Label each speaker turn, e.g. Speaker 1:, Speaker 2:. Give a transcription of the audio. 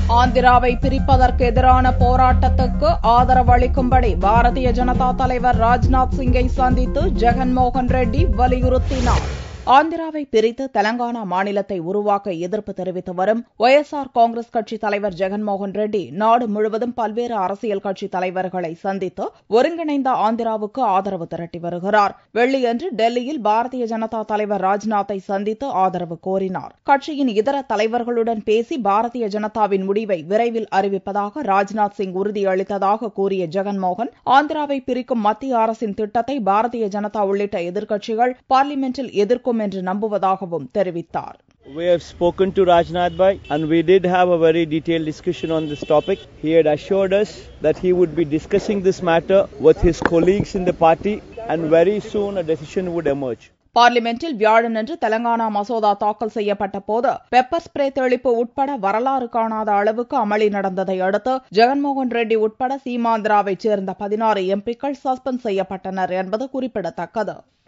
Speaker 1: ஆந்திராவை பிரிப்பதற்கு எதிரான போராட்டத்துக்கு ஆதரவு அளிக்கும்படி பாரதிய ஜனதா தலைவர் ராஜ்நாத் சிங்கை சந்தித்து ஜெகன்மோகன் ரெட்டி வலியுறுத்தினார் ஆந்திராவை பிரித்து தெலங்கானா மாநிலத்தை உருவாக்க எதிர்ப்பு தெரிவித்து வரும் ஒய் எஸ் ஆர் காங்கிரஸ் கட்சி தலைவர் ஜெகன்மோகன் ரெட்டி நாடு முழுவதும் பல்வேறு அரசியல் கட்சி தலைவர்களை சந்தித்து ஒருங்கிணைந்த ஆந்திராவுக்கு ஆதரவு திரட்டி வருகிறார் வெள்ளியன்று டெல்லியில் பாரதிய ஜனதா தலைவர் ராஜ்நாத்தை சந்தித்து ஆதரவு கோரினார் கட்சியின் இதர தலைவர்களுடன் பேசி பாரதிய ஜனதாவின் முடிவை விரைவில் அறிவிப்பதாக ராஜ்நாத் சிங் உறுதியளித்ததாக கூறிய ஜெகன்மோகன் ஆந்திராவை பிரிக்கும் மத்திய அரசின் திட்டத்தை பாரதிய ஜனதா உள்ளிட்ட எதிர்க்கட்சிகள் பார்லிமெண்டில் எதிர்க்கும் என்று நம்புவதாகவும் தெரிவித்தார்
Speaker 2: We have spoken to Rajnath Bhai and we did have a very detailed discussion on this topic. He had assured us that he would be discussing this matter with his colleagues in the party and very soon a decision would emerge.
Speaker 1: பார்லிமெண்டில் வியாழனன்று தெலங்கானா மசோதா தாக்கல் செய்யப்பட்ட போது pepper spray தெளிப்பு உட்பட வரலாறு காணாத அளவுக்கு அமளி நடந்ததை அடுத்து ஜெகன்மோகன் ரெட்டி உட்பட சீமாந்திராவைச் சேர்ந்த பதினாறு எம்பிக்கள் சஸ்பெண்ட் செய்யப்பட்டனர் என்பது குறிப்பிடத்தக்கது